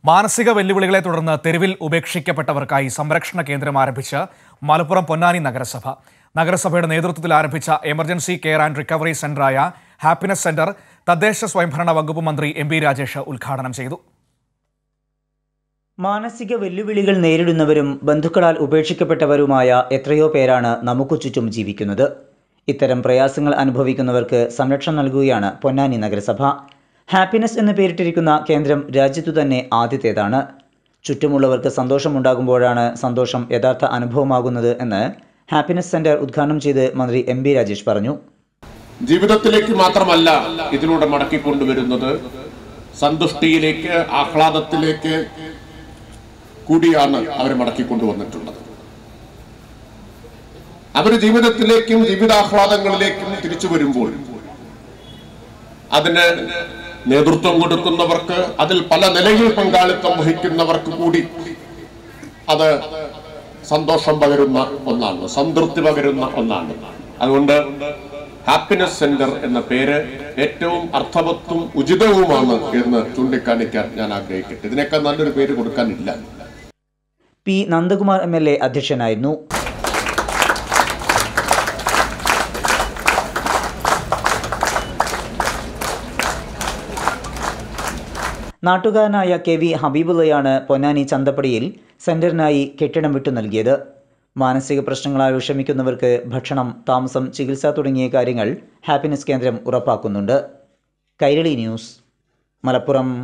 മാനസിക വെല്ലുവിളികളെ തുടർന്ന് തെരുവിൽ ഉപേക്ഷിക്കപ്പെട്ടവർക്കായി സംരക്ഷണ കേന്ദ്രം ആരംഭിച്ച് മലപ്പുറം പൊന്നാനി നഗരസഭ നഗരസഭയുടെ നേതൃത്വത്തിൽ ആരംഭിച്ച എമർജൻസി കെയർ ആൻഡ് റിക്കവറി സെന്ററായ ഹാപ്പിനെസ് സെന്റർ തദ്ദേശ സ്വയംഭരണ വകുപ്പ് മന്ത്രി എം പി രാജേഷ് ഉദ്ഘാടനം ചെയ്തു മാനസിക വെല്ലുവിളികൾ നേരിടുന്നവരും ബന്ധുക്കളാൽ ഉപേക്ഷിക്കപ്പെട്ടവരുമായ എത്രയോ പേരാണ് നമുക്ക് ചുറ്റും ജീവിക്കുന്നത് ഇത്തരം പ്രയാസങ്ങൾ അനുഭവിക്കുന്നവർക്ക് സംരക്ഷണം നൽകുകയാണ് പൊന്നാനി നഗരസഭ ഹാപ്പിനെസ് എന്ന് പേരിട്ടിരിക്കുന്ന കേന്ദ്രം രാജ്യത്തു തന്നെ ആദ്യത്തേതാണ് ചുറ്റുമുള്ളവർക്ക് സന്തോഷമുണ്ടാകുമ്പോഴാണ് സന്തോഷം യഥാർത്ഥ അനുഭവമാകുന്നത് എന്ന് ഹാപ്പിനെസ് സെന്റർ ഉദ്ഘാടനം ചെയ്ത് മന്ത്രി എം ബി രാജേഷ് പറഞ്ഞു ജീവിതത്തിലേക്ക് മാത്രമല്ല ഇതിലൂടെ മടക്കിക്കൊണ്ടുവരുന്നത് സന്തുഷ്ടിയിലേക്ക് ആഹ്ലാദത്തിലേക്ക് കൂടിയാണ് അവർ മടക്കിക്കൊണ്ടുവന്നിട്ടുള്ളത് അവർ ജീവിതത്തിലേക്കും ജീവിതാഹ്ലാദങ്ങളിലേക്കും തിരിച്ചു വരുമ്പോൾ അതിന് നേതൃത്വം കൊടുക്കുന്നവർക്ക് അതിൽ പല നിലയിൽ പങ്കാളിത്തം വഹിക്കുന്നവർക്ക് കൂടി അത് സന്തോഷം പകരുന്ന ഒന്നാണ് സംതൃപ്തി പകരുന്ന ഒന്നാണ് അതുകൊണ്ട് ഹാപ്പിനെസ് സെന്റർ എന്ന പേര് ഏറ്റവും അർത്ഥവത്തും ഉചിതവുമാണ് എന്ന് ചൂണ്ടിക്കാണിക്കാൻ ഞാൻ ആഗ്രഹിക്കട്ടെ ഇതിനേക്കാൾ നല്ലൊരു പേര് കൊടുക്കാനില്ല P Nandakumar M L A അധ്യക്ഷനായിരുന്നു നാട്ടുകാരനായ കെ വി ഹബീബുള്ളയാണ് പൊന്നാനി ചന്തപ്പടിയിൽ സെന്ററിനായി കെട്ടിടം വിട്ടു നൽകിയത് മാനസിക പ്രശ്നങ്ങളാൽ വിഷമിക്കുന്നവർക്ക് ഭക്ഷണം താമസം ചികിത്സ തുടങ്ങിയ കാര്യങ്ങൾ ഹാപ്പിനെസ് കേന്ദ്രം ഉറപ്പാക്കുന്നുണ്ട് കൈരളി ന്യൂസ് മലപ്പുറം